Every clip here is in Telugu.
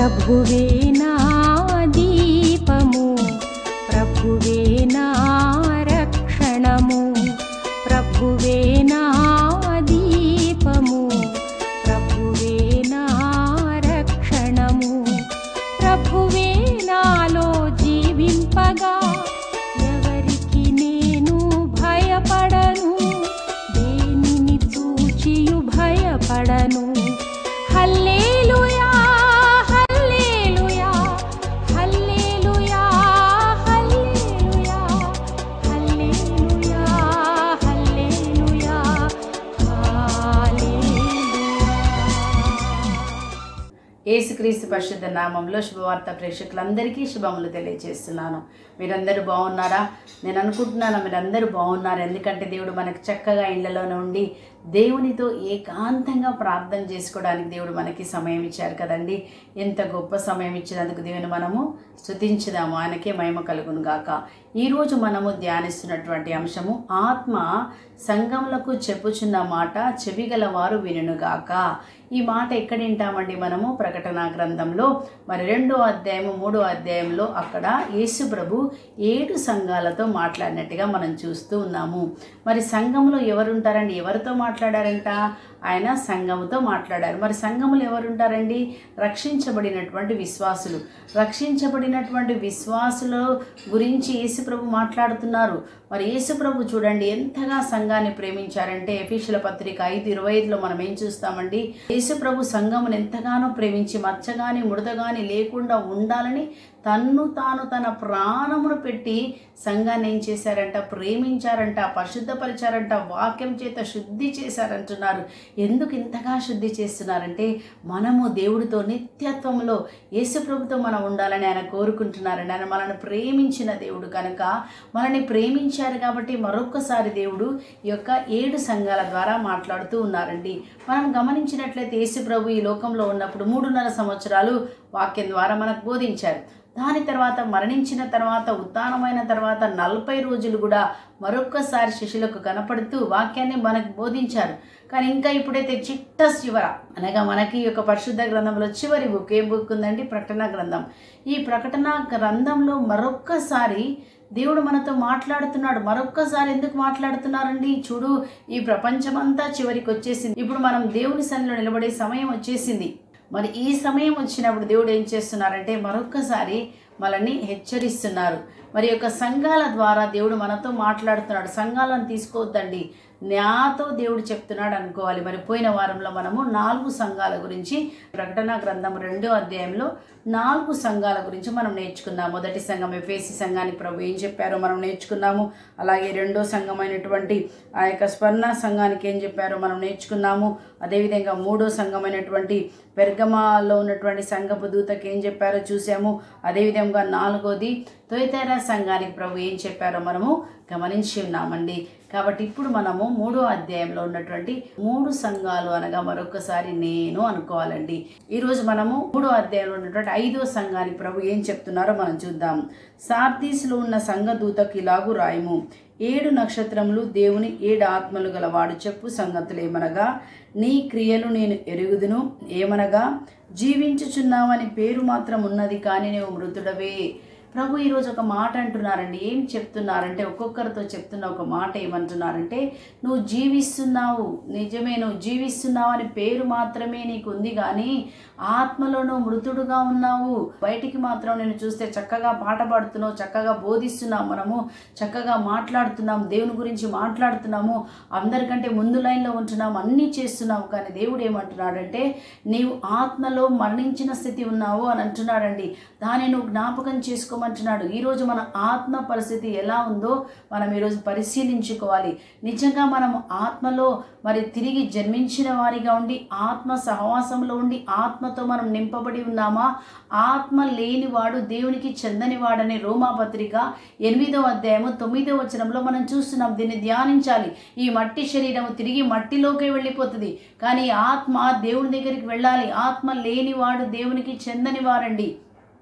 ప్రభువే నా దీపము ప్రభువే నా రక్షణము ప్రభువే నా దీపము ప్రభువే నా రక్షణము ప్రభువే నాలో జీవింపగా ఎవరికి నేను భయపడను దేనిని చూచియు భయపడను hallelujah hallelujah hallelujah hallelujah hallelujah hallelujah hallelujah యేసుక్రీస్తు పరిశుద్ధ నామంలో శుభవార్త ప్రేక్షకులందరికీ శుభములు తెలియజేస్తున్నాను మీరందరూ బాగున్నారా నేను అనుకుంటున్నాను మీరందరూ బాగున్నారు ఎందుకంటే దేవుడు మనకు చక్కగా ఇళ్లలోనే ఉండి దేవునితో ఏకాంతంగా ప్రార్థన చేసుకోవడానికి దేవుడు మనకి సమయం ఇచ్చారు కదండి ఎంత గొప్ప సమయం ఇచ్చినందుకు దేవుని మనము స్తుతించుదాము ఆయనకే మహిమ కలుగును గాక ఈరోజు మనము ధ్యానిస్తున్నటువంటి అంశము ఆత్మ సంఘములకు చెప్పుచున్న మాట చెవిగల వారు వినుగాక ఈ మాట ఎక్కడ వింటామండి మనము ప్రకటన గ్రంథంలో మరి రెండో అధ్యాయము మూడో అధ్యాయంలో అక్కడ యేసు ప్రభు ఏడు సంఘాలతో మాట్లాడినట్టుగా మనం చూస్తూ ఉన్నాము మరి సంఘంలో ఎవరుంటారండి ఎవరితో మాట్లాడారంట ఆయన సంఘముతో మాట్లాడారు మరి సంఘములు ఎవరుంటారండి రక్షించబడినటువంటి విశ్వాసులు రక్షించబడినటువంటి విశ్వాసుల గురించి యేసుప్రభు మాట్లాడుతున్నారు మరి యేసుప్రభు చూడండి ఎంతగా సంఘాన్ని ప్రేమించారంటే ఎఫీషుల పత్రిక ఐదు ఇరవై ఐదులో మనం ఏం చూస్తామండి యేసుప్రభు సంఘమును ఎంతగానో ప్రేమించి మచ్చగాని ముడతగాని లేకుండా ఉండాలని తన్ను తాను తన ప్రాణమును పెట్టి సంఘాన్ని ఏం చేశారంట ప్రేమించారంట పరిశుద్ధపరిచారంట వాక్యం చేత శుద్ధి చేశారంటున్నారు ఎందుకు ఇంతగా శుద్ధి చేస్తున్నారంటే మనము దేవుడితో నిత్యత్వంలో యేసుప్రభుతో మనం ఉండాలని ఆయన కోరుకుంటున్నారండి ఆయన మనల్ని ప్రేమించిన దేవుడు కనుక మనల్ని ప్రేమించారు కాబట్టి మరొక్కసారి దేవుడు ఈ యొక్క ఏడు సంఘాల ద్వారా మాట్లాడుతూ ఉన్నారండి మనం గమనించినట్లయితే యేసుప్రభు ఈ లోకంలో ఉన్నప్పుడు మూడున్నర సంవత్సరాలు వాక్యం ద్వారా మనకు బోధించారు దాని తర్వాత మరణించిన తర్వాత ఉత్థానమైన తర్వాత నలభై రోజులు కూడా మరొక్కసారి శిష్యులకు కనపడుతూ వాక్యాన్ని మనకు బోధించారు కానీ ఇంకా ఇప్పుడైతే చిట్ట చివర అనగా మనకి ఈ యొక్క పరిశుద్ధ గ్రంథంలో చివరి బుక్ ఏ బుక్ ఉందండి ప్రకటన గ్రంథం ఈ ప్రకటన గ్రంథంలో మరొక్కసారి దేవుడు మనతో మాట్లాడుతున్నాడు మరొక్కసారి ఎందుకు మాట్లాడుతున్నారండి చూడు ఈ ప్రపంచమంతా చివరికి వచ్చేసింది ఇప్పుడు మనం దేవుని సన్నిలో నిలబడే సమయం వచ్చేసింది మరి ఈ సమయం వచ్చినప్పుడు దేవుడు ఏం చేస్తున్నారంటే మరొక్కసారి మనల్ని హెచ్చరిస్తున్నారు మరి యొక్క సంఘాల ద్వారా దేవుడు మనతో మాట్లాడుతున్నాడు సంఘాలను తీసుకోవద్దండి నాతో దేవుడు చెప్తున్నాడు అనుకోవాలి మరి పోయిన వారంలో మనము నాలుగు సంఘాల గురించి ప్రకటన గ్రంథం రెండో అధ్యాయంలో నాలుగు సంఘాల గురించి మనం నేర్చుకున్నాం మొదటి సంఘం ఎఫేసి సంఘానికి ప్రభు ఏం చెప్పారో మనం నేర్చుకున్నాము అలాగే రెండో సంఘమైనటువంటి ఆ యొక్క స్వర్ణ సంఘానికి ఏం చెప్పారో మనం నేర్చుకున్నాము అదేవిధంగా మూడో సంఘమైనటువంటి పెర్గమాలో ఉన్నటువంటి సంఘపు దూతకి ఏం చెప్పారో చూసాము అదేవిధంగా నాలుగోది తొయతెర సంఘానికి ప్రభు ఏం చెప్పారో మనము గమనించి ఉన్నామండి కాబట్టి ఇప్పుడు మనము మూడో అధ్యాయంలో ఉన్నటువంటి మూడు సంఘాలు అనగా మరొకసారి నేను అనుకోవాలండి ఈరోజు మనము మూడో అధ్యాయంలో ఉన్నటువంటి ఐదో సంఘానికి ప్రభు ఏం చెప్తున్నారో మనం చూద్దాం సార్దీస్లో ఉన్న సంఘ దూతకు ఇలాగు రాయము ఏడు నక్షత్రములు దేవుని ఏడు ఆత్మలు గలవాడు చెప్పు సంగతులు ఏమనగా నీ క్రియలు నేను ఎరుగుదును ఏమనగా జీవించుచున్నావని పేరు మాత్రం ఉన్నది కానీ నువ్వు మృతుడవే ప్రభు ఈరోజు ఒక మాట అంటున్నారండి ఏం చెప్తున్నారంటే ఒక్కొక్కరితో చెప్తున్న ఒక మాట ఏమంటున్నారంటే నువ్వు జీవిస్తున్నావు నిజమే నువ్వు జీవిస్తున్నావు అని పేరు మాత్రమే నీకు ఉంది కానీ ఆత్మలో నువ్వు మృతుడుగా ఉన్నావు బయటికి మాత్రం నేను చూస్తే చక్కగా పాట పాడుతున్నావు చక్కగా బోధిస్తున్నాం మనము చక్కగా మాట్లాడుతున్నాం దేవుని గురించి మాట్లాడుతున్నాము అందరికంటే ముందు లైన్లో ఉంటున్నాము అన్నీ చేస్తున్నాము కానీ దేవుడు ఏమంటున్నాడంటే నీవు ఆత్మలో మరణించిన స్థితి ఉన్నావు అని అంటున్నాడండి దాన్ని నువ్వు జ్ఞాపకం చేసుకోమంటున్నాడు ఈరోజు మన ఆత్మ పరిస్థితి ఎలా ఉందో మనం ఈరోజు పరిశీలించుకోవాలి నిజంగా మనం ఆత్మలో మరి తిరిగి జన్మించిన వారిగా ఉండి ఆత్మ సహవాసంలో ఉండి ఆత్మతో మనం నింపబడి ఉన్నామా ఆత్మ లేనివాడు దేవునికి చెందనివాడనే రోమాపత్రిక ఎనిమిదో అధ్యాయము తొమ్మిదో వచనంలో మనం చూస్తున్నాం దీన్ని ధ్యానించాలి ఈ మట్టి శరీరం తిరిగి మట్టిలోకే వెళ్ళిపోతుంది కానీ ఆత్మ దేవుని దగ్గరికి వెళ్ళాలి ఆత్మ లేనివాడు దేవునికి చెందని వారండి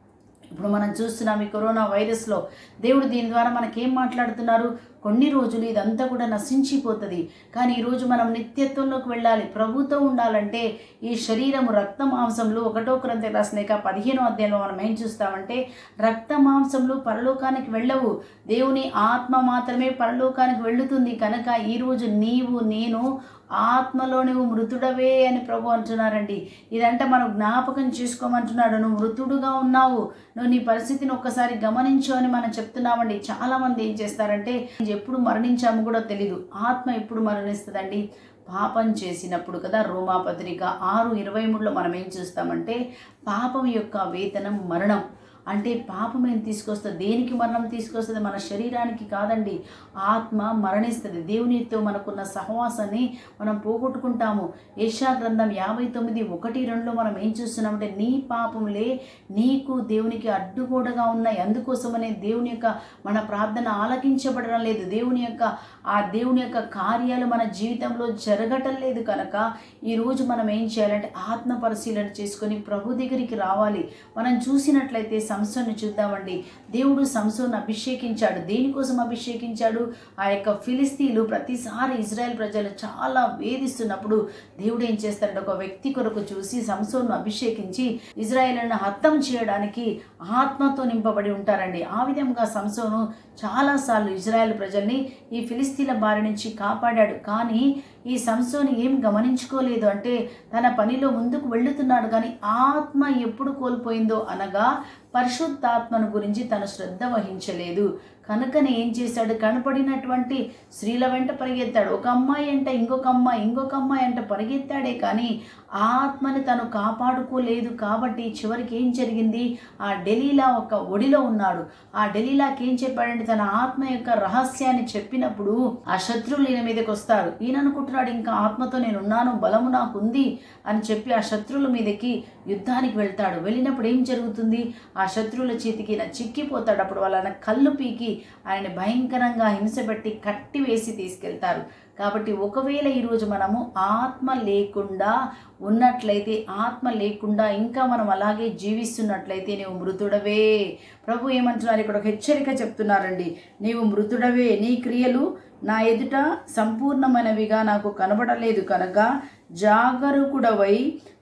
ఇప్పుడు మనం చూస్తున్నాం ఈ కరోనా వైరస్లో దేవుడు దీని ద్వారా మనకేం మాట్లాడుతున్నారు కొన్ని రోజులు ఇదంతా కూడా నశించిపోతుంది కానీ ఈరోజు మనం నిత్యత్వంలోకి వెళ్ళాలి ప్రభుతో ఉండాలంటే ఈ శరీరము రక్త మాంసంలో ఒకటో క్రంతి రాసినాక పదిహేనో అధ్యాయంలో మనం ఏం చూస్తామంటే రక్త మాంసంలో పరలోకానికి వెళ్ళవు దేవుని ఆత్మ మాత్రమే పరలోకానికి వెళ్ళుతుంది కనుక ఈరోజు నీవు నేను ఆత్మలో నువ్వు మృతుడవే అని ప్రభు అంటున్నారండి ఇదంటే మనం జ్ఞాపకం చేసుకోమంటున్నాడు నువ్వు మృతుడుగా ఉన్నావు నువ్వు నీ పరిస్థితిని ఒక్కసారి గమనించు అని మనం చెప్తున్నామండి చాలామంది ఏం చేస్తారంటే ఎప్పుడు మరణించాము కూడా తెలీదు ఆత్మ ఎప్పుడు మరణిస్తుందండి పాపం చేసినప్పుడు కదా రోమాపత్రిక ఆరు ఇరవై మూడులో మనం ఏం చూస్తామంటే పాపం యొక్క వేతనం మరణం అంటే పాపం ఏం తీసుకొస్తుంది దేనికి మరణం తీసుకొస్తుంది మన శరీరానికి కాదండి ఆత్మ మరణిస్తుంది దేవునితో మనకున్న సహవాసాన్ని మనం పోగొట్టుకుంటాము ఏషా గ్రంథం యాభై తొమ్మిది ఒకటి రెండులో మనం ఏం చూస్తున్నామంటే నీ పాపములే నీకు దేవునికి అడ్డుగోడగా ఉన్నాయి అందుకోసమనే దేవుని యొక్క మన ప్రార్థన ఆలకించబడడం లేదు దేవుని యొక్క ఆ దేవుని యొక్క కార్యాలు మన జీవితంలో జరగటం లేదు కనుక ఈరోజు మనం ఏం చేయాలంటే ఆత్మ పరిశీలన చేసుకొని ప్రభు దగ్గరికి రావాలి మనం చూసినట్లయితే సంసోన్ని చూద్దామండి దేవుడు సంసోన్ అభిషేకించాడు దేనికోసం అభిషేకించాడు ఆ యొక్క ఫిలిస్తీన్లు ప్రతిసారి ఇజ్రాయెల్ ప్రజలు చాలా వేధిస్తున్నప్పుడు దేవుడు ఏం చేస్తాడంటే ఒక వ్యక్తి కొరకు చూసి సంసోన్ను అభిషేకించి ఇజ్రాయేల్ను హత్తం చేయడానికి ఆత్మతో నింపబడి ఉంటారండి ఆ విధంగా సంసోను చాలాసార్లు ఇజ్రాయెల్ ప్రజల్ని ఈ ఫిలిస్తీన్ల బారి నుంచి కాపాడాడు కానీ ఈ సంసోని ఏం గమనించుకోలేదు అంటే తన పనిలో ముందుకు వెళ్తున్నాడు కానీ ఆత్మ ఎప్పుడు కోల్పోయిందో అనగా పరిశుద్ధాత్మను గురించి తను శ్రద్ధ వహించలేదు కనుకనే ఏం చేశాడు కనపడినటువంటి స్త్రీల వెంట పరిగెత్తాడు ఒక అమ్మాయి అంట ఇంకొక అమ్మాయి ఇంకొక అమ్మాయి అంట పరిగెత్తాడే కానీ ఆత్మని తను కాపాడుకోలేదు కాబట్టి చివరికి ఏం జరిగింది ఆ ఢిల్లీలా ఒక ఒడిలో ఉన్నాడు ఆ ఢిల్లీలాకి ఏం చెప్పాడంటే తన ఆత్మ యొక్క రహస్యాన్ని చెప్పినప్పుడు ఆ శత్రువులు ఈయన మీదకి వస్తారు ఈయన అనుకుంటున్నాడు ఇంకా ఆత్మతో నేను ఉన్నాను బలము నాకు ఉంది అని చెప్పి ఆ శత్రువుల మీదకి యుద్ధానికి వెళ్తాడు వెళ్ళినప్పుడు ఏం జరుగుతుంది ఆ శత్రువుల చేతికి ఈయన చిక్కిపోతాడు అప్పుడు వాళ్ళ కళ్ళు పీకి ఆయన భయంకరంగా హింసపెట్టి కట్టి వేసి తీసుకెళ్తారు కాబట్టి ఒకవేళ ఈరోజు మనము ఆత్మ లేకుండా ఉన్నట్లయితే ఆత్మ లేకుండా ఇంకా మనం అలాగే జీవిస్తున్నట్లయితే నీవు మృతుడవే ప్రభు ఏమంటున్నారు ఇక్కడ ఒక హెచ్చరిక చెప్తున్నారండి నీవు మృతుడవే నీ క్రియలు నా ఎదుట సంపూర్ణమైనవిగా నాకు కనబడలేదు కనుక జాగరూకుడవై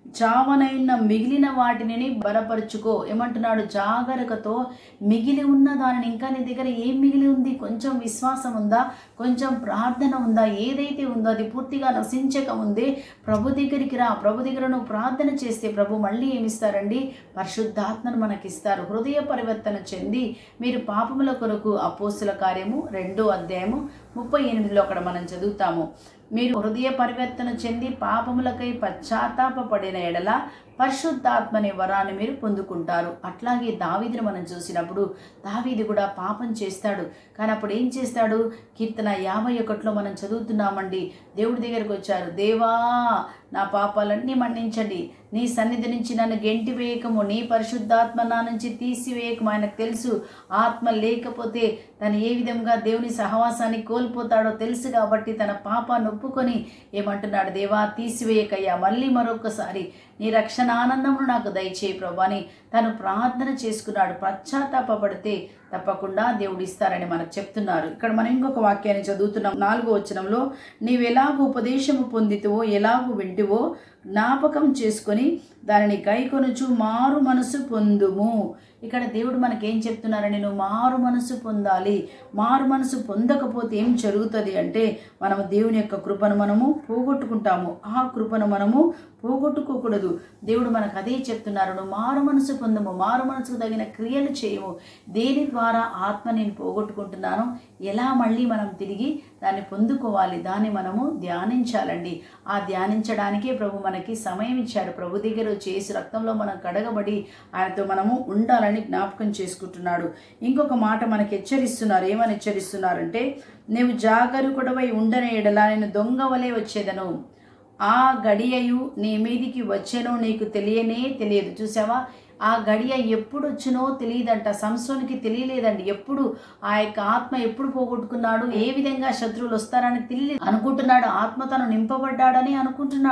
చావనైన మిగిలిన వాటిని బలపరుచుకో ఏమంటున్నాడు జాగరూకతో మిగిలి ఉన్న దానిని ఇంకా నీ దగ్గర ఏం మిగిలి ఉంది కొంచెం విశ్వాసం ఉందా కొంచెం ప్రార్థన ఉందా ఏదైతే ఉందో అది పూర్తిగా నశించక ఉందే ప్రభు దగ్గరికి రా ప్రభు దగ్గర నువ్వు ప్రార్థన చేస్తే ప్రభు మళ్ళీ ఏమిస్తారండి పరిశుద్ధాత్మను మనకిస్తారు హృదయ పరివర్తన చెంది మీరు పాపముల కొరకు అపోస్తుల కార్యము రెండో అధ్యాయము ముప్పై ఎనిమిదిలో అక్కడ మనం చదువుతాము మీరు హృదయ పరివర్తన చెంది పాపములకై పశ్చాత్తాపడిన ఎడల పరిశుద్ధాత్మనే వరాన్ని మీరు పొందుకుంటారు అట్లాగే దావీదుని మనం చూసినప్పుడు దావీదు కూడా పాపం చేస్తాడు కానీ అప్పుడు ఏం చేస్తాడు కీర్తన యాభై ఒకటిలో మనం చదువుతున్నామండి దేవుడి దగ్గరికి వచ్చారు దేవా నా పాపాలన్నీ మన్నించండి నీ సన్నిధి నుంచి నన్ను గెంటి వేయకము నీ పరిశుద్ధాత్మ నా నుంచి తీసివేయకము ఆయనకు తెలుసు ఆత్మ లేకపోతే తను ఏ విధంగా దేవుని సహవాసాన్ని కోల్పోతాడో తెలుసు కాబట్టి తన పాపాన్ని ఒప్పుకొని ఏమంటున్నాడు దేవా తీసివేయకయ్యా మళ్ళీ మరొకసారి నీ రక్షణ ఆనందమును నాకు దయచేయి ప్రభు అని తను ప్రార్థన చేసుకున్నాడు పశ్చాత్తాపడితే తప్పకుండా దేవుడు ఇస్తారని మనకు చెప్తున్నారు ఇక్కడ మనం ఇంకొక వాక్యాన్ని చదువుతున్నాం నాలుగో వచనంలో నీవు ఎలాగూ ఉపదేశము పొందితువో ఎలాగూ వింటివో జ్ఞాపకం చేసుకొని దానిని కైకొనుచు మారు మనసు పొందుము ఇక్కడ దేవుడు మనకేం చెప్తున్నారండి నువ్వు మారు మనసు పొందాలి మారు మనసు పొందకపోతే ఏం జరుగుతుంది అంటే మనము దేవుని యొక్క కృపను మనము పోగొట్టుకుంటాము ఆ కృపను మనము పోగొట్టుకోకూడదు దేవుడు మనకు అదే చెప్తున్నారు నువ్వు మారు మనసు పొందము మారు మనసుకు తగిన క్రియలు చేయము దేని ద్వారా ఆత్మ నేను పోగొట్టుకుంటున్నాను ఎలా మళ్ళీ మనం తిరిగి దాన్ని పొందుకోవాలి దాన్ని మనము ధ్యానించాలండి ఆ ధ్యానించడానికే ప్రభు మనకి సమయం ఇచ్చాడు ప్రభు దగ్గర చేసి రక్తంలో మనం కడగబడి ఆయనతో మనము ఉండాలని జ్ఞాపకం చేసుకుంటున్నాడు ఇంకొక మాట మనకి హెచ్చరిస్తున్నారు ఏమని హెచ్చరిస్తున్నారంటే నీవు జాగరూకుడవై ఉండని ఎడలా నేను దొంగ వలె వచ్చేదను ఆ గడియయు నీ మీదికి వచ్చెనో నీకు తెలియనే తెలియదు చూసావా ఆ గడియ ఎప్పుడు వచ్చినో తెలియదంట సంసోనికి తెలియలేదండి ఎప్పుడు ఆ యొక్క ఆత్మ ఎప్పుడు పోగొట్టుకున్నాడు ఏ విధంగా శత్రువులు వస్తారని తెలియదు అనుకుంటున్నాడు ఆత్మ తను నింపబడ్డాడని అనుకుంటున్నాడు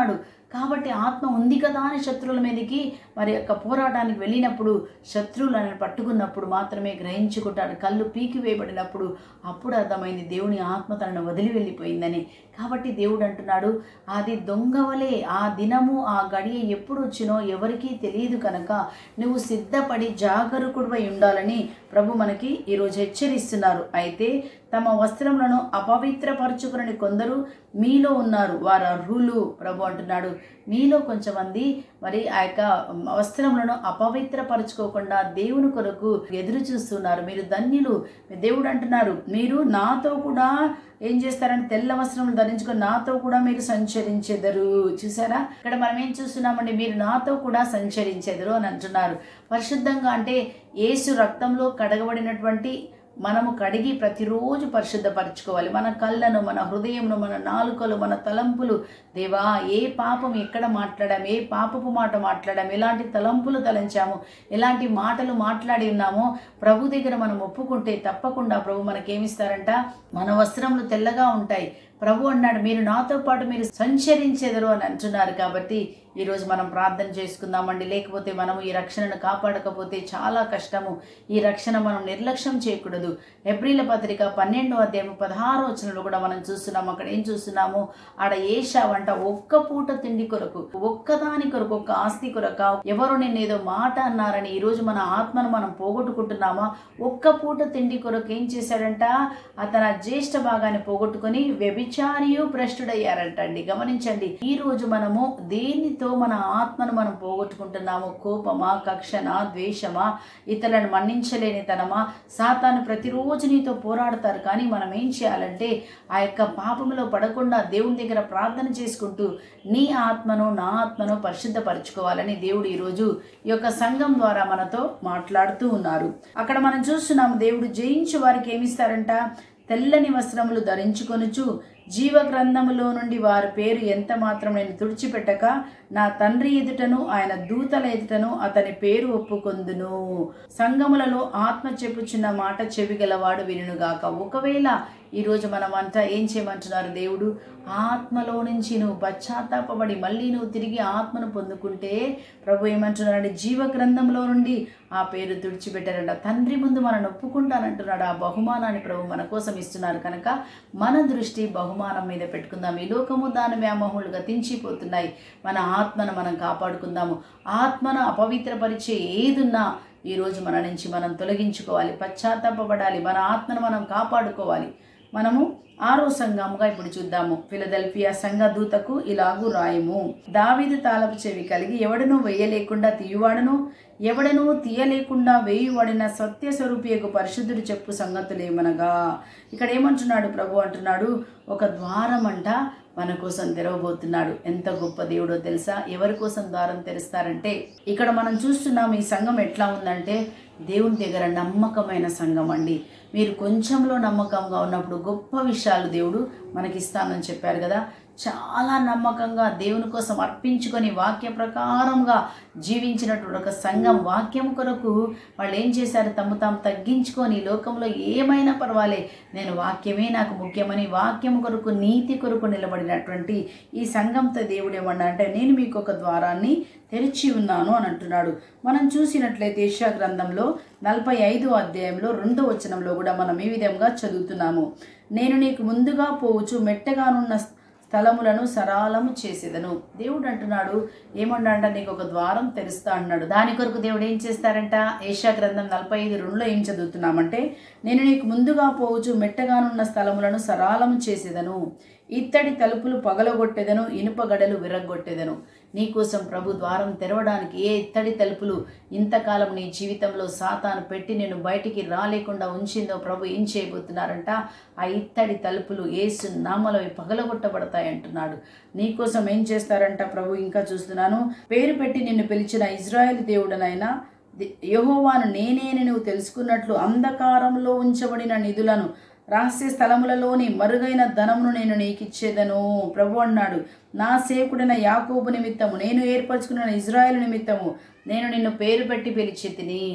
కాబట్టి ఆత్మ ఉంది కదా అని శత్రువుల మీదకి మరి యొక్క పోరాటానికి వెళ్ళినప్పుడు శత్రువులను పట్టుకున్నప్పుడు మాత్రమే గ్రహించుకుంటాడు కళ్ళు పీకి వేయబడినప్పుడు అప్పుడు అర్థమైంది దేవుని ఆత్మ తనను వదిలి వెళ్ళిపోయిందని కాబట్టి దేవుడు అంటున్నాడు అది దొంగవలే ఆ దినము ఆ గడియ ఎప్పుడు వచ్చినో ఎవరికీ తెలియదు కనుక నువ్వు సిద్ధపడి జాగరూకుడిపై ఉండాలని ప్రభు మనకి ఈరోజు హెచ్చరిస్తున్నారు అయితే తమ వస్త్రములను అపవిత్రపరచుకుని కొందరు మీలో ఉన్నారు వారు అర్హులు ప్రభు అంటున్నాడు మీలో కొంచెమంది మరి ఆ యొక్క వస్త్రములను అపవిత్రపరచుకోకుండా దేవుని కొరకు ఎదురు చూస్తున్నారు మీరు ధన్యులు దేవుడు అంటున్నారు మీరు నాతో కూడా ఏం చేస్తారంటే తెల్ల వస్త్రములు ధరించుకొని నాతో కూడా మీరు సంచరించెదరు చూసారా ఇక్కడ మనం ఏం చూస్తున్నామండి మీరు నాతో కూడా సంచరించెదరు అని అంటున్నారు పరిశుద్ధంగా అంటే యేసు రక్తంలో కడగబడినటువంటి మనము కడిగి ప్రతిరోజు పరిశుద్ధపరచుకోవాలి మన కళ్ళను మన హృదయంను మన నాలుకలు మన తలంపులు దేవా ఏ పాపం ఎక్కడ మాట్లాడాం ఏ పాపపు మాట మాట్లాడాం ఎలాంటి తలంపులు తలంచాము ఎలాంటి మాటలు మాట్లాడి ఉన్నామో ప్రభు దగ్గర మనం ఒప్పుకుంటే తప్పకుండా ప్రభు మనకేమిస్తారంట మన వస్త్రములు తెల్లగా ఉంటాయి ప్రభు అన్నాడు మీరు నాతో పాటు మీరు సంచరించెదరు అని అంటున్నారు కాబట్టి ఈరోజు మనం ప్రార్థన చేసుకుందామండి లేకపోతే మనము ఈ రక్షణను కాపాడకపోతే చాలా కష్టము ఈ రక్షణ మనం నిర్లక్ష్యం చేయకూడదు ఎబ్రిల పత్రిక పన్నెండో అధ్యాయం పదహారో వచనంలో కూడా మనం చూస్తున్నాము అక్కడ ఏం చూస్తున్నాము ఆడ ఏషావంట ఒక్క పూట తిండి కొరకు ఒక్కదాని కొరకు ఒక్క ఆస్తి కొరక ఎవరు నేను ఏదో మాట అన్నారని ఈరోజు మన ఆత్మను మనం పోగొట్టుకుంటున్నామా ఒక్క పూట తిండి కొరకు ఏం చేశాడంట అతను జ్యేష్ఠ భాగాన్ని పోగొట్టుకొని వ్యభిచారియు భ్రష్టుడయ్యారంట అండి గమనించండి ఈ రోజు మనము దేనితో మన ఆత్మను మనం పోగొట్టుకుంటున్నాము కోపమా కక్షణ ద్వేషమా ఇతరులను మన్నించలేని తనమా సాతాను ప్రతిరోజు నీతో పోరాడతారు కానీ మనం ఏం చేయాలంటే ఆ యొక్క పాపంలో పడకుండా దేవుని దగ్గర ప్రార్థన చేసుకుంటూ నీ ఆత్మను నా ఆత్మను పరిశుద్ధపరచుకోవాలని దేవుడు ఈరోజు ఈ యొక్క సంఘం ద్వారా మనతో మాట్లాడుతూ ఉన్నారు అక్కడ మనం చూస్తున్నాము దేవుడు జయించు వారికి ఏమిస్తారంట తెల్లని వస్త్రములు ధరించుకొనుచు జీవ గ్రంథములో నుండి వారి పేరు ఎంత మాత్రం నేను తుడిచిపెట్టక నా తండ్రి ఎదుటను ఆయన దూతల ఎదుటను అతని పేరు ఒప్పుకొందును సంఘములలో ఆత్మ చెప్పుచున్న మాట చెవిగలవాడు వినుగాక ఒకవేళ ఈరోజు మనం అంతా ఏం చేయమంటున్నారు దేవుడు ఆత్మలో నుంచి నువ్వు పశ్చాత్తాపడి మళ్ళీ నువ్వు తిరిగి ఆత్మను పొందుకుంటే ప్రభు ఏమంటున్నాడు జీవ గ్రంథంలో నుండి ఆ పేరు తుడిచిపెట్టారంట తండ్రి ముందు మనం ఒప్పుకుంటానంటున్నాడు ఆ బహుమానాన్ని ప్రభు మన కోసం ఇస్తున్నారు కనుక మన దృష్టి బహుమానం మీద పెట్టుకుందాం ఈ లోకము దాని వ్యామోహములు గతించిపోతున్నాయి మన ఆత్మను మనం కాపాడుకుందాము ఆత్మను అపవిత్రపరిచే ఏదున్నా ఈరోజు మన నుంచి మనం తొలగించుకోవాలి పశ్చాత్తాపడాలి మన ఆత్మను మనం కాపాడుకోవాలి మనము ఆరో సంఘముగా ఇప్పుడు చూద్దాము ఫిలదెల్ఫియా సంఘ దూతకు ఇలాగు రాయము దావిది తాళపు చెవి కలిగి ఎవడను వెయ్యలేకుండా తీయువాడను ఎవడను తీయలేకుండా వేయువాడిన సత్య స్వరూపియకు పరిశుద్ధుడు చెప్పు సంగతులేమనగా ఇక్కడ ఏమంటున్నాడు ప్రభు అంటున్నాడు ఒక ద్వారం అంట మన కోసం తెరవబోతున్నాడు ఎంత గొప్ప దేవుడో తెలుసా ఎవరి కోసం ద్వారం తెరుస్తారంటే ఇక్కడ మనం చూస్తున్నాం ఈ సంఘం ఎట్లా ఉందంటే దేవుని దగ్గర నమ్మకమైన సంఘం అండి మీరు కొంచెంలో నమ్మకంగా ఉన్నప్పుడు గొప్ప విషయాలు దేవుడు మనకి ఇస్తానని చెప్పారు కదా చాలా నమ్మకంగా దేవుని కోసం అర్పించుకొని వాక్య ప్రకారంగా జీవించినటువంటి ఒక సంఘం వాక్యం కొరకు వాళ్ళు ఏం చేశారు తమ తాము తగ్గించుకొని ఈ లోకంలో ఏమైనా పర్వాలే నేను వాక్యమే నాకు ముఖ్యమని వాక్యం కొరకు నీతి కొరకు నిలబడినటువంటి ఈ సంఘంతో దేవుడు ఏమన్నా అంటే నేను మీకు ఒక ద్వారాన్ని తెరిచి ఉన్నాను అని అంటున్నాడు మనం చూసినట్లయితే యెషయా గ్రంథంలో నలభై ఐదు అధ్యాయంలో రెండో వచనంలో కూడా మనం ఈ విధంగా చదువుతున్నాము నేను నీకు ముందుగా పోవచ్చు మెట్టగానున్న స్థలములను సరాలము చేసేదను దేవుడు అంటున్నాడు ఏమన్నాడంట నీకు ఒక ద్వారం తెరుస్తా అన్నాడు దాని కొరకు దేవుడు ఏం చేస్తారంట ఏషా గ్రంథం నలభై ఐదు రెండులో ఏం చదువుతున్నామంటే నేను నీకు ముందుగా పోవచ్చు మెట్టగానున్న స్థలములను సరాలము చేసేదను ఇత్తడి తలుపులు పగలగొట్టెదను ఇనుప గడలు విరగ్గొట్టెదను నీకోసం ప్రభు ద్వారం తెరవడానికి ఏ ఇత్తడి తలుపులు ఇంతకాలం నీ జీవితంలో సాతాను పెట్టి నేను బయటికి రాలేకుండా ఉంచిందో ప్రభు ఏం చేయబోతున్నారంట ఆ ఇత్తడి తలుపులు ఏసు నామలో పగలగొట్టబడతాయి అంటున్నాడు నీకోసం ఏం చేస్తారంట ప్రభు ఇంకా చూస్తున్నాను పేరు పెట్టి నిన్ను పిలిచిన ఇజ్రాయెల్ దేవుడనైనా ది- యెహోవాను నేనేని నువ్వు తెలుసుకున్నట్లు అంధకారంలో ఉంచబడిన నిధులను రహస్య స్థలములలోని మరుగైన ధనమును నేను నీకిచ్చేదను ప్రభు అన్నాడు నా సేవకుడైన యాకోబు నిమిత్తము నేను ఏర్పరచుకున్న ఇజ్రాయెల్ నిమిత్తము నేను నిన్ను పేరు పెట్టి పిలిచి తిని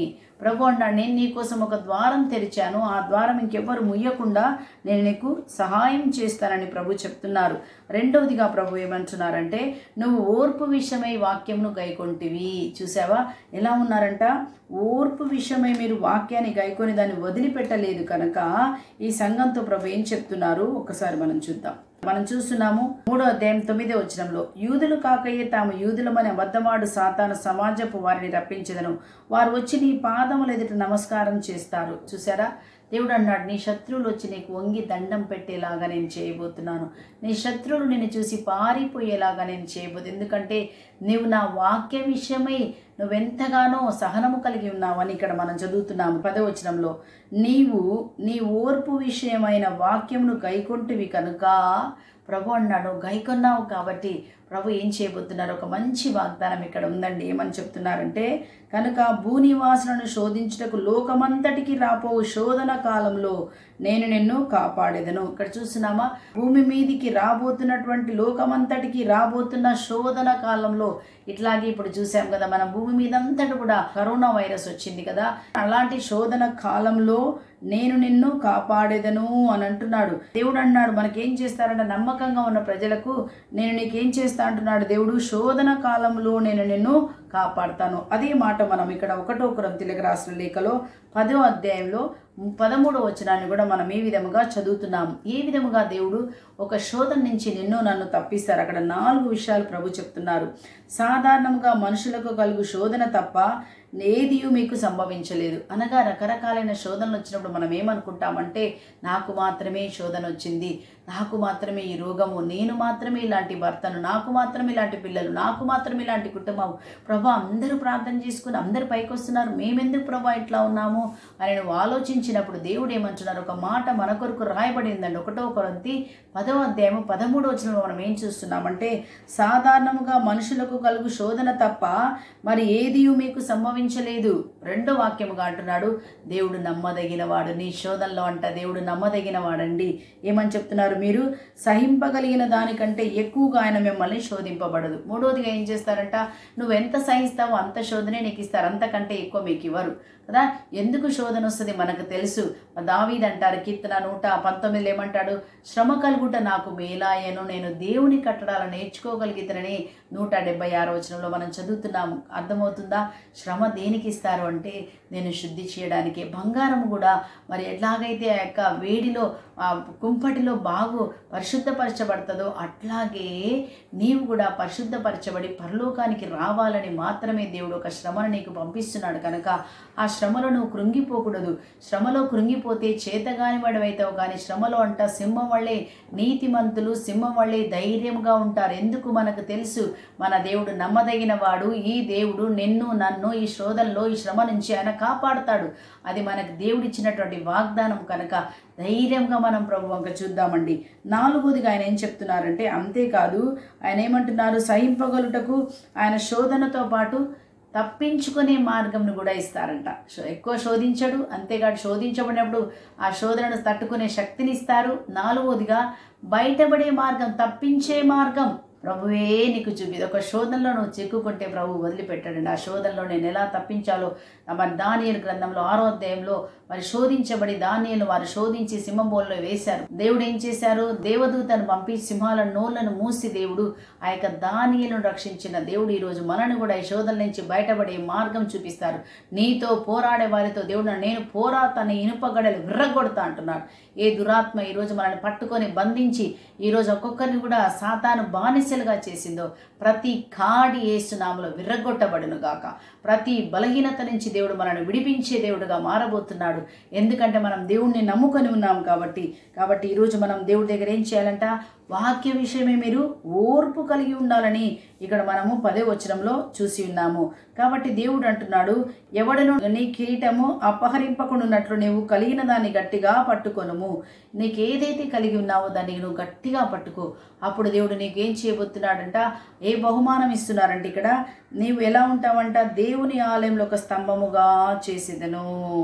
ప్రభు అన్నాడు నేను నీకోసం ఒక ద్వారం తెరిచాను ఆ ద్వారం ఇంకెవ్వరు ముయ్యకుండా నేను నీకు సహాయం చేస్తానని ప్రభు చెప్తున్నారు రెండవదిగా ప్రభు ఏమంటున్నారంటే నువ్వు ఓర్పు విషయమై వాక్యంను గైకొంటివి చూసావా ఎలా ఉన్నారంట ఓర్పు విషయమై మీరు వాక్యాన్ని గైకొని దాన్ని వదిలిపెట్టలేదు కనుక ఈ సంఘంతో ప్రభు ఏం చెప్తున్నారు ఒకసారి మనం చూద్దాం మనం చూస్తున్నాము మూడో అధ్యాయం తొమ్మిదో వచనంలో యూదులు కాకయ్యే తాము యూదులమని అబద్ధమాడు సాతాను సమాజపు వారిని రప్పించదను వారు వచ్చి నీ పాదముల ఎదుట నమస్కారం చేస్తారు చూసారా దేవుడు అన్నాడు నీ శత్రువులు వచ్చి నీకు వంగి దండం పెట్టేలాగా నేను చేయబోతున్నాను నీ శత్రువులు నిన్ను చూసి పారిపోయేలాగా నేను చేయబోతు ఎందుకంటే నీవు నా వాక్య విషయమై నువ్వెంతగానో సహనము కలిగి ఉన్నావని ఇక్కడ మనం చదువుతున్నాము పదవచనంలో నీవు నీ ఓర్పు విషయమైన వాక్యమును గైకొంటివి కనుక ప్రభు అన్నాడు గైకొన్నావు కాబట్టి ప్రభు ఏం చేయబోతున్నారు ఒక మంచి వాగ్దానం ఇక్కడ ఉందండి ఏమని చెప్తున్నారంటే కనుక భూనివాసులను శోధించుటకు లోకమంతటికి రాపోవు శోధన కాలంలో నేను నిన్ను కాపాడేదను ఇక్కడ చూస్తున్నామా భూమి మీదికి రాబోతున్నటువంటి లోకమంతటికి రాబోతున్న శోధన కాలంలో ఇట్లాగే ఇప్పుడు చూసాం కదా మన భూమి మీద అంతటి కూడా కరోనా వైరస్ వచ్చింది కదా అలాంటి శోధన కాలంలో నేను నిన్ను కాపాడేదను అని అంటున్నాడు దేవుడు అన్నాడు మనకేం చేస్తారంటే నమ్మకంగా ఉన్న ప్రజలకు నేను నీకేం చేస్తా అంటున్నాడు దేవుడు శోధన కాలంలో నేను నిన్ను కాపాడుతాను అదే మాట మనం ఇక్కడ ఒకటో కొరంతిలకు రాసిన లేఖలో పదో అధ్యాయంలో పదమూడో వచనాన్ని కూడా మనం ఏ విధముగా చదువుతున్నాం ఏ విధముగా దేవుడు ఒక శోధన నుంచి నిన్ను నన్ను తప్పిస్తారు అక్కడ నాలుగు విషయాలు ప్రభు చెప్తున్నారు సాధారణంగా మనుషులకు కలుగు శోధన తప్ప ఏది మీకు సంభవించలేదు అనగా రకరకాలైన శోధనలు వచ్చినప్పుడు మనం ఏమనుకుంటామంటే నాకు మాత్రమే శోధన వచ్చింది నాకు మాత్రమే ఈ రోగము నేను మాత్రమే ఇలాంటి భర్తను నాకు మాత్రమే ఇలాంటి పిల్లలు నాకు మాత్రమే ఇలాంటి కుటుంబం ప్రభా అందరూ ప్రార్థన చేసుకుని అందరు పైకి వస్తున్నారు మేమెందుకు ప్రభా ఇట్లా ఉన్నాము అని నువ్వు ఆలోచించినప్పుడు దేవుడు ఏమంటున్నారు ఒక మాట మన కొరకు రాయబడిందండి ఒకటో కొరంతి పదవ అధ్యాయము పదమూడో వచనంలో మనం ఏం చూస్తున్నామంటే సాధారణముగా మనుషులకు కలుగు శోధన తప్ప మరి ఏది మీకు సంభవించలేదు రెండో వాక్యముగా అంటున్నాడు దేవుడు నమ్మదగినవాడు నీ శోధనలో అంట దేవుడు నమ్మదగిన వాడండి ఏమని చెప్తున్నారు మీరు సహింపగలిగిన దానికంటే ఎక్కువగా ఆయన మిమ్మల్ని శోధింపబడదు మూడోదిగా ఏం చేస్తారంట నువ్వు ఎంత సహిస్తావో అంత శోధనే నీకు ఇస్తారు అంతకంటే ఎక్కువ మీకు ఇవ్వరు కదా ఎందుకు శోధన వస్తుంది మనకు తెలుసు దావీద్ అంటారు కీర్తన నూట పంతొమ్మిదిలో ఏమంటాడు శ్రమ కలుగుట నాకు మేలాయను నేను దేవుని కట్టడాలు నేర్చుకోగలిగితనని నూట డెబ్బై ఆరో వచనంలో మనం చదువుతున్నాము అర్థమవుతుందా శ్రమ దేనికి ఇస్తారు అంటే నేను శుద్ధి చేయడానికి బంగారం కూడా మరి ఎట్లాగైతే ఆ యొక్క వేడిలో ఆ కుంపటిలో బాగు పరిశుద్ధపరచబడుతుందో అట్లాగే నీవు కూడా పరిశుద్ధపరచబడి పరలోకానికి రావాలని మాత్రమే దేవుడు ఒక శ్రమను నీకు పంపిస్తున్నాడు కనుక ఆ శ్రమలో నువ్వు కృంగిపోకూడదు శ్రమలో కృంగిపోతే చేతగాని వాడవైతావు కానీ శ్రమలో అంట సింహం వల్లే నీతిమంతులు సింహం వల్లే ధైర్యంగా ఉంటారు ఎందుకు మనకు తెలుసు మన దేవుడు నమ్మదగిన వాడు ఈ దేవుడు నిన్ను నన్ను ఈ శోధనలో ఈ శ్రమ నుంచి ఆయన కాపాడుతాడు అది మనకు దేవుడిచ్చినటువంటి వాగ్దానం కనుక ధైర్యంగా మనం ప్రభు వంక చూద్దామండి నాలుగోదిగా ఆయన ఏం చెప్తున్నారంటే అంతేకాదు ఆయన ఏమంటున్నారు సహింపగలుటకు ఆయన శోధనతో పాటు తప్పించుకునే మార్గంను కూడా ఇస్తారంట శో- ఎక్కువ శోధించడు అంతేకాదు శోధించబడినప్పుడు ఆ శోధనను తట్టుకునే శక్తిని ఇస్తారు నాలుగోదిగా బయటపడే మార్గం తప్పించే మార్గం ప్రభువే నీకు చూపి ఒక శోధనలో నువ్వు చిక్కుకుంటే ప్రభు వదిలిపెట్టాడండి ఆ శోధనలో నేను ఎలా తప్పించాలో మరి దానియలు గ్రంథంలో ఆరో అధ్యాయంలో మరి శోధించబడి దానియలు వారు శోధించి సింహబోల్లో వేశారు దేవుడు ఏం చేశారు దేవదూతను పంపి సింహాల నోళ్లను మూసి దేవుడు ఆ యొక్క దానియలను రక్షించిన దేవుడు ఈరోజు మనను కూడా ఈ శోధన నుంచి బయటపడే మార్గం చూపిస్తారు నీతో పోరాడే వారితో దేవుడు నేను పోరాతన ఇనుపగడలు విర్రగొడతా అంటున్నాడు ఏ దురాత్మ ఈరోజు మనల్ని పట్టుకొని బంధించి ఈరోజు ఒక్కొక్కరిని కూడా సాతాను బానిసలుగా చేసిందో ప్రతి కాడి ఏసునామలో విర్రగొట్టబడును గాక ప్రతి బలహీనత నుంచి దేవుడు మనల్ని విడిపించే దేవుడుగా మారబోతున్నాడు ఎందుకంటే మనం దేవుణ్ణి నమ్ముకొని ఉన్నాం కాబట్టి కాబట్టి ఈరోజు మనం దేవుడి దగ్గర ఏం చేయాలంట వాక్య విషయమే మీరు ఓర్పు కలిగి ఉండాలని ఇక్కడ మనము పదే వచనంలో చూసి ఉన్నాము కాబట్టి దేవుడు అంటున్నాడు ఎవడను నీ కిరీటము అపహరింపకుండాన్నట్లు నీవు కలిగిన దాన్ని గట్టిగా పట్టుకొనుము నీకు ఏదైతే కలిగి ఉన్నావో దాన్ని నువ్వు గట్టిగా పట్టుకో అప్పుడు దేవుడు నీకేం చేయబోతున్నాడంట ఏ బహుమానం ఇస్తున్నారంటే ఇక్కడ నీవు ఎలా ఉంటావంట దేవుని ఆలయంలో ఒక స్తంభముగా చేసేదను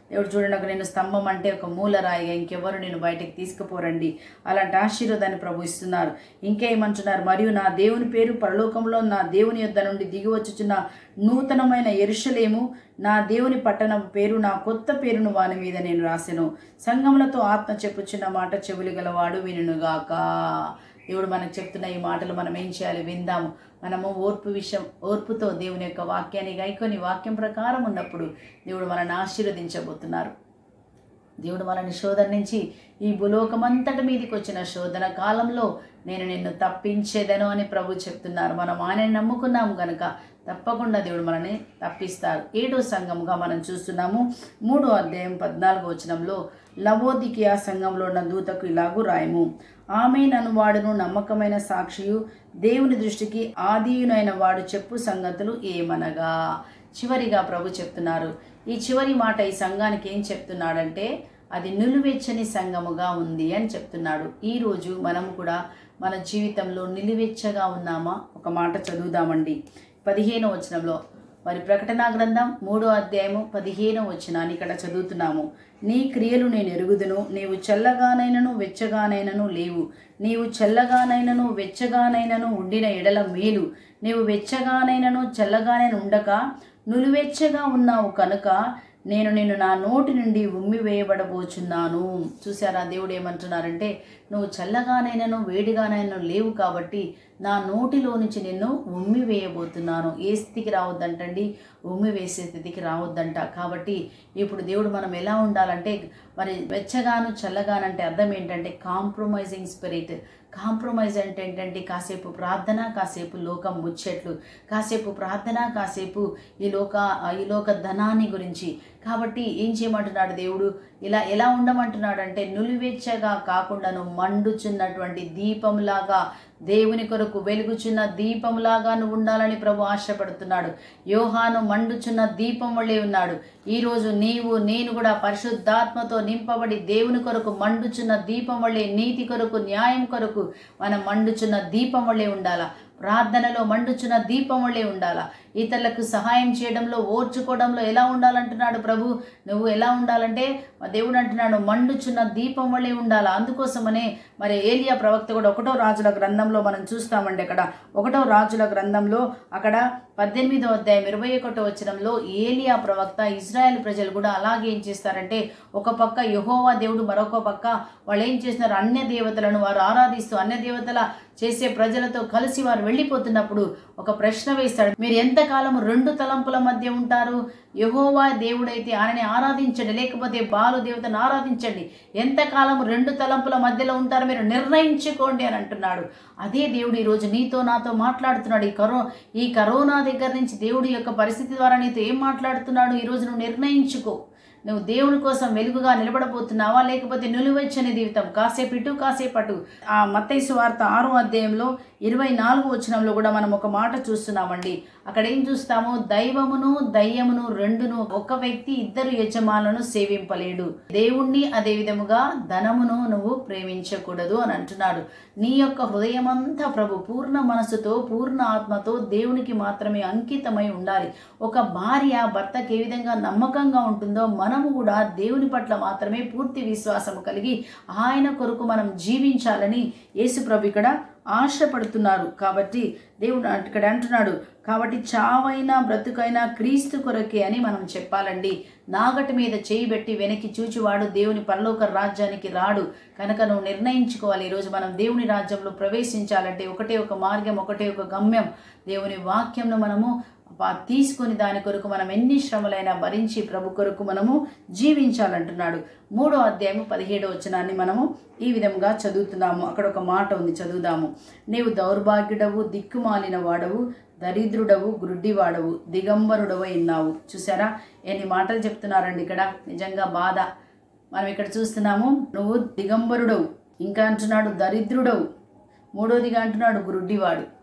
దేవుడు చూడండి ఒక నేను స్తంభం అంటే ఒక మూలరాయిగా ఇంకెవరు నేను బయటకు తీసుకుపోరండి అలాంటి ఆశీర్వాదాన్ని ప్రభు ఇస్తున్నారు ఇంకేమంటున్నారు మరియు నా దేవుని పేరు పరలోకంలో నా దేవుని యొద్ద నుండి దిగి వచ్చుచున్న నూతనమైన ఎరుషలేము నా దేవుని పట్టణం పేరు నా కొత్త పేరును వాని మీద నేను రాసెను సంఘములతో ఆత్మ చెప్పుచున్న మాట చెవులు గలవాడు వినుగాక దేవుడు మనకు చెప్తున్న ఈ మాటలు మనం ఏం చేయాలి విందాము మనము ఓర్పు విషయం ఓర్పుతో దేవుని యొక్క వాక్యాన్ని గైకొని వాక్యం ప్రకారం ఉన్నప్పుడు దేవుడు మనల్ని ఆశీర్వదించబోతున్నారు దేవుడు మనల్ని శోధన నుంచి ఈ భూలోకమంతటి మీదకి వచ్చిన శోధన కాలంలో నేను నిన్ను తప్పించేదను అని ప్రభు చెప్తున్నారు మనం ఆయనని నమ్ముకున్నాము కనుక తప్పకుండా దేవుడు మనల్ని తప్పిస్తారు ఏడో సంఘంగా మనం చూస్తున్నాము మూడో అధ్యాయం పద్నాలుగో వచనంలో లవోదికియా సంఘంలో ఉన్న దూతకు ఇలాగూ రాయము ఆమె నన్ను వాడును నమ్మకమైన సాక్షియు దేవుని దృష్టికి ఆదియునైన వాడు చెప్పు సంగతులు ఏమనగా చివరిగా ప్రభు చెప్తున్నారు ఈ చివరి మాట ఈ సంఘానికి ఏం చెప్తున్నాడంటే అది నిలువెచ్చని సంఘముగా ఉంది అని చెప్తున్నాడు ఈరోజు మనం కూడా మన జీవితంలో నిలువెచ్చగా ఉన్నామా ఒక మాట చదువుదామండి పదిహేను వచనంలో మరి ప్రకటనా గ్రంథం మూడో అధ్యాయము పదిహేను వచనాన్ని ఇక్కడ చదువుతున్నాము నీ క్రియలు నేను ఎరుగుదును నీవు చల్లగానైనను వెచ్చగానైనను లేవు నీవు చల్లగానైనను వెచ్చగానైనను ఉండిన ఎడల మేలు నీవు వెచ్చగానైనను చల్లగానైనా ఉండక నులివెచ్చగా ఉన్నావు కనుక నేను నిన్ను నా నోటి నుండి ఉమ్మి వేయబడబోచున్నాను చూసారా దేవుడు ఏమంటున్నారంటే నువ్వు చల్లగానైనాను వేడిగానైనా లేవు కాబట్టి నా నోటిలో నుంచి నిన్ను ఉమ్మి వేయబోతున్నాను ఏ స్థితికి రావద్దంటండి ఉమ్మి వేసే స్థితికి రావద్దంట కాబట్టి ఇప్పుడు దేవుడు మనం ఎలా ఉండాలంటే మరి వెచ్చగాను చల్లగానంటే అర్థం ఏంటంటే కాంప్రమైజింగ్ స్పిరిట్ కాంప్రమైజ్ అంటే ఏంటంటే కాసేపు ప్రార్థన కాసేపు లోకం ముచ్చట్లు కాసేపు ప్రార్థన కాసేపు ఈ లోక ఈ లోక ధనాన్ని గురించి కాబట్టి ఏం చేయమంటున్నాడు దేవుడు ఇలా ఎలా ఉండమంటున్నాడు అంటే నులివెచ్చగా కాకుండాను మండుచున్నటువంటి దీపంలాగా దేవుని కొరకు వెలుగుచున్న దీపంలాగా నువ్వు ఉండాలని ప్రభు ఆశపడుతున్నాడు యోహాను మండుచున్న దీపం వల్లే ఉన్నాడు ఈరోజు నీవు నేను కూడా పరిశుద్ధాత్మతో నింపబడి దేవుని కొరకు మండుచున్న దీపం వల్లే నీతి కొరకు న్యాయం కొరకు మనం మండుచున్న దీపం వల్లే ఉండాలా ప్రార్థనలో మండుచున్న దీపం వల్లే ఉండాలా ఇతరులకు సహాయం చేయడంలో ఓర్చుకోవడంలో ఎలా ఉండాలంటున్నాడు ప్రభు నువ్వు ఎలా ఉండాలంటే మా దేవుడు అంటున్నాడు మండుచున్న దీపం వల్లే ఉండాలా అందుకోసమనే మరి ఏలియా ప్రవక్త కూడా ఒకటో రాజుల గ్రంథంలో మనం చూస్తామండి అక్కడ ఒకటో రాజుల గ్రంథంలో అక్కడ పద్దెనిమిదో అధ్యాయం ఇరవై ఒకటో వచనంలో ఏలియా ప్రవక్త ఇజ్రాయెల్ ప్రజలు కూడా అలాగే ఏం చేస్తారంటే ఒక పక్క యహోవా దేవుడు మరొక పక్క వాళ్ళు ఏం చేస్తున్నారు అన్య దేవతలను వారు ఆరాధిస్తూ అన్య దేవతల చేసే ప్రజలతో కలిసి వారు వెళ్ళిపోతున్నప్పుడు ఒక ప్రశ్న వేస్తాడు మీరు ఎంతకాలం రెండు తలంపుల మధ్య ఉంటారు యహోవా దేవుడైతే ఆయనని ఆరాధించండి లేకపోతే బాలు దేవతను ఆరాధించండి ఎంతకాలం రెండు తలంపుల మధ్యలో ఉంటారు మీరు నిర్ణయించుకోండి అని అంటున్నాడు అదే దేవుడు ఈరోజు నీతో నాతో మాట్లాడుతున్నాడు ఈ కరో ఈ కరోనా దగ్గర నుంచి దేవుడి యొక్క పరిస్థితి ద్వారా నీతో ఏం మాట్లాడుతున్నాడు ఈరోజు నువ్వు నిర్ణయించుకో నువ్వు దేవుని కోసం వెలుగుగా నిలబడబోతున్నావా లేకపోతే నిలువెచ్చని జీవితం కాసేపు ఇటు కాసేపు అటు ఆ మత్తైసు వార్త ఆరో అధ్యాయంలో ఇరవై నాలుగు వచనంలో కూడా మనం ఒక మాట చూస్తున్నామండి అక్కడ ఏం చూస్తాము దైవమును దయ్యమును రెండును ఒక వ్యక్తి ఇద్దరు యజమానులను సేవింపలేడు దేవుణ్ణి అదే విధముగా ధనమును నువ్వు ప్రేమించకూడదు అని అంటున్నాడు నీ యొక్క హృదయమంతా ప్రభు పూర్ణ మనసుతో పూర్ణ ఆత్మతో దేవునికి మాత్రమే అంకితమై ఉండాలి ఒక భార్య భర్తకి ఏ విధంగా నమ్మకంగా ఉంటుందో మనము కూడా దేవుని పట్ల మాత్రమే పూర్తి విశ్వాసం కలిగి ఆయన కొరకు మనం జీవించాలని యేసు ప్రభు ఇక్కడ ఆశపడుతున్నారు కాబట్టి దేవుడు ఇక్కడ అంటున్నాడు కాబట్టి చావైనా బ్రతుకైనా క్రీస్తు కొరకే అని మనం చెప్పాలండి నాగటి మీద చేయి పెట్టి వెనక్కి చూచివాడు దేవుని పరలోక రాజ్యానికి రాడు కనుక నువ్వు నిర్ణయించుకోవాలి ఈరోజు మనం దేవుని రాజ్యంలో ప్రవేశించాలంటే ఒకటే ఒక మార్గం ఒకటే ఒక గమ్యం దేవుని వాక్యంను మనము పా- తీసుకొని దాని కొరకు మనం ఎన్ని శ్రమలైనా భరించి ప్రభు కొరకు మనము జీవించాలంటున్నాడు మూడో అధ్యాయము పదిహేడో వచనాన్ని మనము ఈ విధంగా చదువుతున్నాము అక్కడ ఒక మాట ఉంది చదువుదాము నీవు దౌర్భాగ్యుడవు దిక్కుమాలిన వాడవు దరిద్రుడవు గ్రుడ్డివాడవు దిగంబరుడవు ఎన్నావు చూసారా ఎన్ని మాటలు చెప్తున్నారండి ఇక్కడ నిజంగా బాధ మనం ఇక్కడ చూస్తున్నాము నువ్వు దిగంబరుడవు ఇంకా అంటున్నాడు దరిద్రుడవు మూడోదిగా అంటున్నాడు గురుడ్డివాడు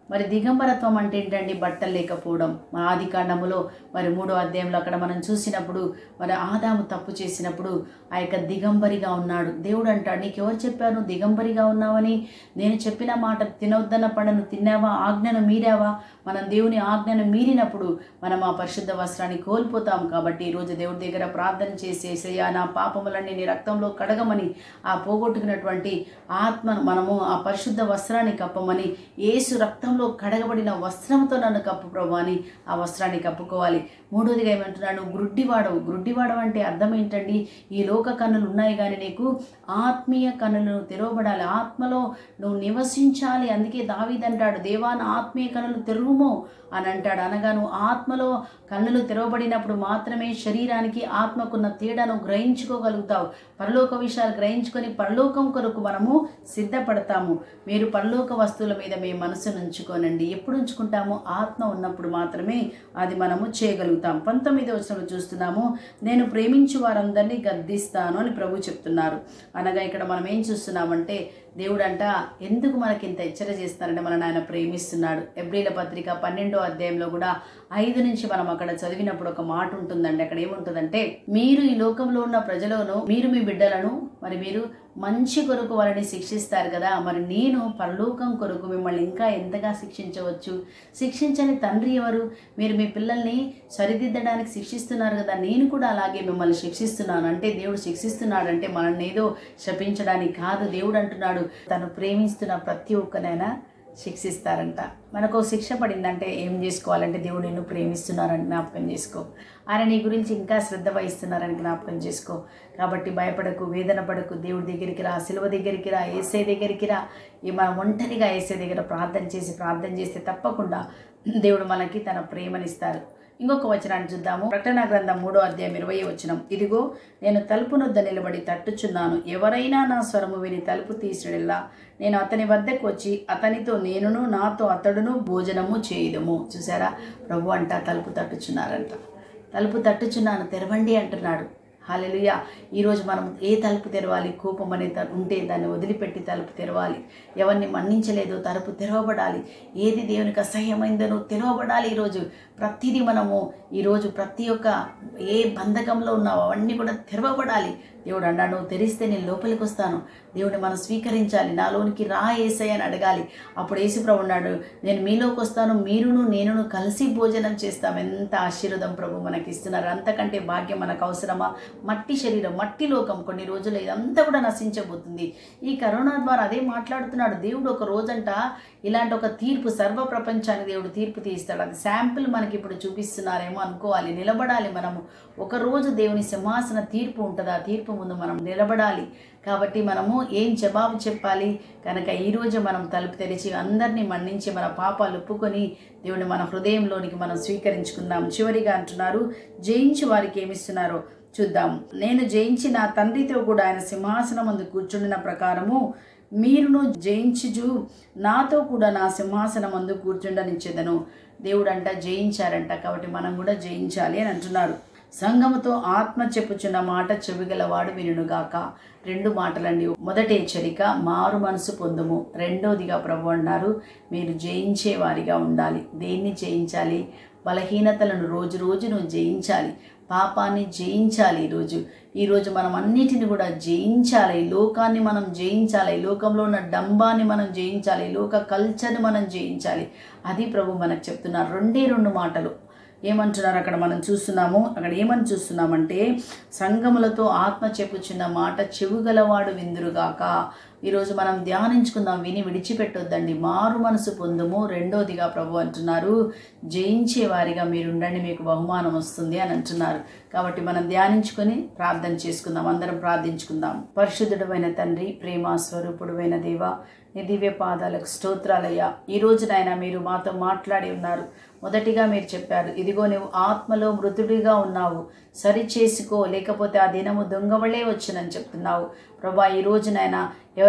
మరి దిగంబరత్వం అంటే ఏంటండి బట్టలు లేకపోవడం మా ఆది కాండములో మరి మూడో అధ్యాయంలో అక్కడ మనం చూసినప్పుడు మరి ఆదాము తప్పు చేసినప్పుడు ఆ యొక్క దిగంబరిగా ఉన్నాడు దేవుడు అంటాడు నీకు ఎవరు చెప్పారు దిగంబరిగా ఉన్నావని నేను చెప్పిన మాట తినొద్దన్న పండును తిన్నావా ఆజ్ఞను మీరావా మనం దేవుని ఆజ్ఞను మీరినప్పుడు మనం ఆ పరిశుద్ధ వస్త్రాన్ని కోల్పోతాం కాబట్టి ఈరోజు దేవుడి దగ్గర ప్రార్థన చేసి ఏసయ్యా నా పాపములన్నీ నీ రక్తంలో కడగమని ఆ పోగొట్టుకున్నటువంటి ఆత్మను మనము ఆ పరిశుద్ధ వస్త్రాన్ని కప్పమని ఏసు రక్తంలో కడగబడిన వస్త్రంతో నన్ను కప్పు ప్రభు అని ఆ వస్త్రాన్ని కప్పుకోవాలి మూడోదిగా ఏమంటున్నాడు గ్రుడ్డివాడవు గ్రుడ్డివాడవు అంటే అర్థం ఏంటండి ఈ లోక కన్నులు ఉన్నాయి కానీ నీకు ఆత్మీయ కన్నులు తెరవబడాలి ఆత్మలో నువ్వు నివసించాలి అందుకే దావీదంటాడు దేవా నా ఆత్మీయ కన్నులు తెరువుమో అని అంటాడు అనగా నువ్వు ఆత్మలో కన్నులు తెరవబడినప్పుడు మాత్రమే శరీరానికి ఆత్మకున్న తేడాను గ్రహించుకోగలుగుతావు పరలోక విషయాలు గ్రహించుకొని పరలోకం కొరకు మనము సిద్ధపడతాము మీరు పరలోక వస్తువుల మీద మీ మనసును ఉంచుకోనండి ఎప్పుడు ఉంచుకుంటామో ఆత్మ ఉన్నప్పుడు మాత్రమే అది మనము చేయగలుగుతాం పంతొమ్మిది వచనంలో చూస్తున్నాము నేను ప్రేమించు వారందరినీ గద్దిస్తాను అని ప్రభు చెప్తున్నారు అనగా ఇక్కడ మనం ఏం చూస్తున్నామంటే దేవుడంట ఎందుకు మనకి ఇంత హెచ్చర చేస్తారంటే మనల్ని ఆయన ప్రేమిస్తున్నాడు ఎబ్రిల పత్రిక పన్నెండో అధ్యాయంలో కూడా ఐదు నుంచి మనం అక్కడ చదివినప్పుడు ఒక మాట ఉంటుందండి అక్కడ ఏముంటుందంటే మీరు ఈ లోకంలో ఉన్న ప్రజలను మీరు మీ బిడ్డలను మరి మీరు మంచి కొరకు వారిని శిక్షిస్తారు కదా మరి నేను పరలోకం కొరకు మిమ్మల్ని ఇంకా ఎంతగా శిక్షించవచ్చు శిక్షించని తండ్రి ఎవరు మీరు మీ పిల్లల్ని సరిదిద్దడానికి శిక్షిస్తున్నారు కదా నేను కూడా అలాగే మిమ్మల్ని శిక్షిస్తున్నాను అంటే దేవుడు శిక్షిస్తున్నాడు అంటే మనల్ని ఏదో శపించడానికి కాదు దేవుడు అంటున్నాడు తను ప్రేమిస్తున్న ప్రతి ఒక్కనైనా శిక్షిస్తారంట మనకు శిక్ష పడిందంటే ఏం చేసుకోవాలంటే దేవుడు నిన్ను ప్రేమిస్తున్నారని జ్ఞాపకం చేసుకో ఆయన నీ గురించి ఇంకా శ్రద్ధ వహిస్తున్నారని జ్ఞాపకం చేసుకో కాబట్టి భయపడకు వేదన పడకు దేవుడి దగ్గరికి రా సిలువ దగ్గరికి రా ఏసే దగ్గరికి రా ఈ మనం ఒంటరిగా ఏసే దగ్గర ప్రార్థన చేసి ప్రార్థన చేస్తే తప్పకుండా దేవుడు మనకి తన ప్రేమనిస్తారు ఇంకొక వచనాన్ని చూద్దాము ప్రకటన గ్రంథం మూడో అధ్యాయం ఇరవై వచనం ఇదిగో నేను తలుపు నొద్ద నిలబడి తట్టుచున్నాను ఎవరైనా నా స్వరము విని తలుపు తీసిడల్లా నేను అతని వద్దకు వచ్చి అతనితో నేనును నాతో అతడును భోజనము చేయుదము చూసారా ప్రభు అంట తలుపు తట్టుచున్నారంట తలుపు తట్టుచున్నాను తెరవండి అంటున్నాడు హాలెలుయ ఈరోజు మనం ఏ తలుపు తెరవాలి కోపం అనే త- ఉంటే దాన్ని వదిలిపెట్టి తలుపు తెరవాలి ఎవరిని మన్నించలేదో తలుపు తెరవబడాలి ఏది దేవునికి అసహ్యమైందనో తెరవబడాలి ఈరోజు ప్రతిదీ మనము ఈరోజు ప్రతి ఒక్క ఏ బంధకంలో ఉన్నావో అవన్నీ కూడా తెరవబడాలి దేవుడు అన్నాడు నువ్వు తెరిస్తే నేను లోపలికి వస్తాను దేవుడిని మనం స్వీకరించాలి నాలోనికి రా ఏసై అని అడగాలి అప్పుడు యేసుప్రభు ఉన్నాడు నేను మీలోకి వస్తాను మీరును నేనును కలిసి భోజనం చేస్తాం ఎంత ఆశీర్వదం ప్రభు మనకి ఇస్తున్నారు అంతకంటే భాగ్యం మనకు అవసరమా మట్టి శరీరం మట్టి లోకం కొన్ని రోజులు ఇదంతా కూడా నశించబోతుంది ఈ కరోనా ద్వారా అదే మాట్లాడుతున్నాడు దేవుడు ఒక రోజంట ఇలాంటి ఒక తీర్పు సర్వ ప్రపంచానికి దేవుడు తీర్పు తీస్తాడు అది శాంపుల్ మనకి ఇప్పుడు చూపిస్తున్నారేమో అనుకోవాలి నిలబడాలి మనము ఒక రోజు దేవుని సింహాసన తీర్పు ఉంటుంది ఆ తీర్పు ముందు మనం నిలబడాలి కాబట్టి మనము ఏం జవాబు చెప్పాలి కనుక ఈరోజు మనం తలుపు తెరిచి అందరినీ మన్నించి మన పాపాలు ఒప్పుకొని దేవుని మన హృదయంలోనికి మనం స్వీకరించుకుందాం చివరిగా అంటున్నారు జయించి వారికి ఏమిస్తున్నారో చూద్దాం నేను జయించి నా తండ్రితో కూడా ఆయన సింహాసనం ముందు కూర్చుండిన ప్రకారము మీరును జయించుచు నాతో కూడా నా సింహాసనం ముందు కూర్చుండనిచ్చేదను దేవుడు అంట జయించారంట కాబట్టి మనం కూడా జయించాలి అని అంటున్నారు సంఘముతో ఆత్మ చెప్పుచున్న మాట చెవిగలవాడు వినుగాక రెండు మాటలండి మొదటి హెచ్చరిక మారు మనసు పొందుము రెండోదిగా ప్రభు అన్నారు మీరు జయించే వారిగా ఉండాలి దేన్ని జయించాలి బలహీనతలను రోజు రోజు నువ్వు జయించాలి పాపాన్ని జయించాలి ఈరోజు ఈరోజు మనం అన్నిటిని కూడా జయించాలి ఈ లోకాన్ని మనం జయించాలి ఈ లోకంలో ఉన్న డంబాన్ని మనం జయించాలి ఈ లోక కల్చర్ని మనం జయించాలి అది ప్రభు మనకు చెప్తున్నారు రెండే రెండు మాటలు ఏమంటున్నారు అక్కడ మనం చూస్తున్నాము అక్కడ ఏమని చూస్తున్నామంటే సంగములతో ఆత్మ చెప్పుచున్న మాట చెవుగలవాడు విందురుగాక ఈరోజు మనం ధ్యానించుకుందాం విని విడిచిపెట్టొద్దండి మారు మనసు పొందుము రెండోదిగా ప్రభు అంటున్నారు జయించే వారిగా మీరుండండి మీకు బహుమానం వస్తుంది అని అంటున్నారు కాబట్టి మనం ధ్యానించుకొని ప్రార్థన చేసుకుందాం అందరం ప్రార్థించుకుందాం పరిశుద్ధుడమైన తండ్రి ప్రేమ స్వరూపుడువైన దేవ నీ దివ్య పాదాలకు స్తోత్రాలయ్యా ఈ రోజు నాయన మీరు మాతో మాట్లాడి ఉన్నారు మొదటిగా మీరు చెప్పారు ఇదిగో నువ్వు ఆత్మలో మృతుడిగా ఉన్నావు సరి చేసుకో లేకపోతే ఆ దినము దొంగవలే వచ్చునని చెప్తున్నావు ప్రభా ఈ రోజు నాయన ఎవరైతే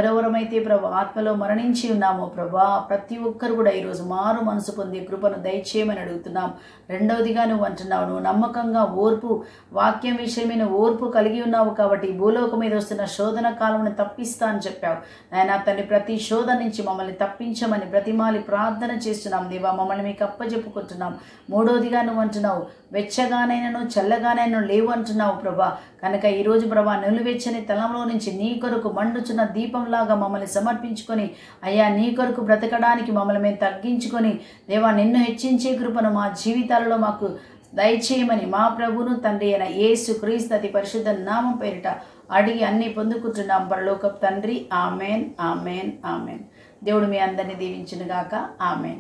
ఎవరెవరమైతే ప్రభు ఆత్మలో మరణించి ఉన్నామో ప్రభా ప్రతి ఒక్కరు కూడా ఈరోజు మారు మనసు పొంది కృపను దయచేయమని అడుగుతున్నాం రెండవదిగా నువ్వు అంటున్నావు నువ్వు నమ్మకంగా ఓర్పు వాక్యం విషయమైన ఓర్పు కలిగి ఉన్నావు కాబట్టి ఈ భూలోకం మీద వస్తున్న శోధన కాలంను తప్పిస్తా అని చెప్పావు నాయన తండ్రి ప్రతి శోధన నుంచి మమ్మల్ని తప్పించమని ప్రతిమాలి ప్రార్థన చేస్తున్నాం దేవా మమ్మల్ని మీకు అప్పచెప్పుకుంటున్నాం మూడవదిగా నువ్వు అంటున్నావు వెచ్చగానైనను చల్లగానైనా లేవు అంటున్నావు ప్రభా కనుక ఈరోజు ప్రభా నిలువెచ్చని తలంలో నుంచి నీ కొరకు మండుచున్న దీపంలాగా మమ్మల్ని సమర్పించుకొని అయ్యా నీ కొరకు బ్రతకడానికి మమ్మల్ని మేము తగ్గించుకొని దేవా నిన్ను హెచ్చించే కృపను మా జీవితాలలో మాకు దయచేయమని మా ప్రభును తండ్రి అయిన యేసు క్రీస్తు అతి పరిశుద్ధ నామం పేరిట అడిగి అన్ని పొందుకుంటున్నాం పరలోక తండ్రి ఆమెన్ ఆమెన్ ఆమెన్ దేవుడు మీ అందరిని దీవించునుగాక ఆమెన్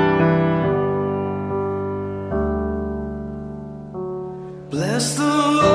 Bless the Lord.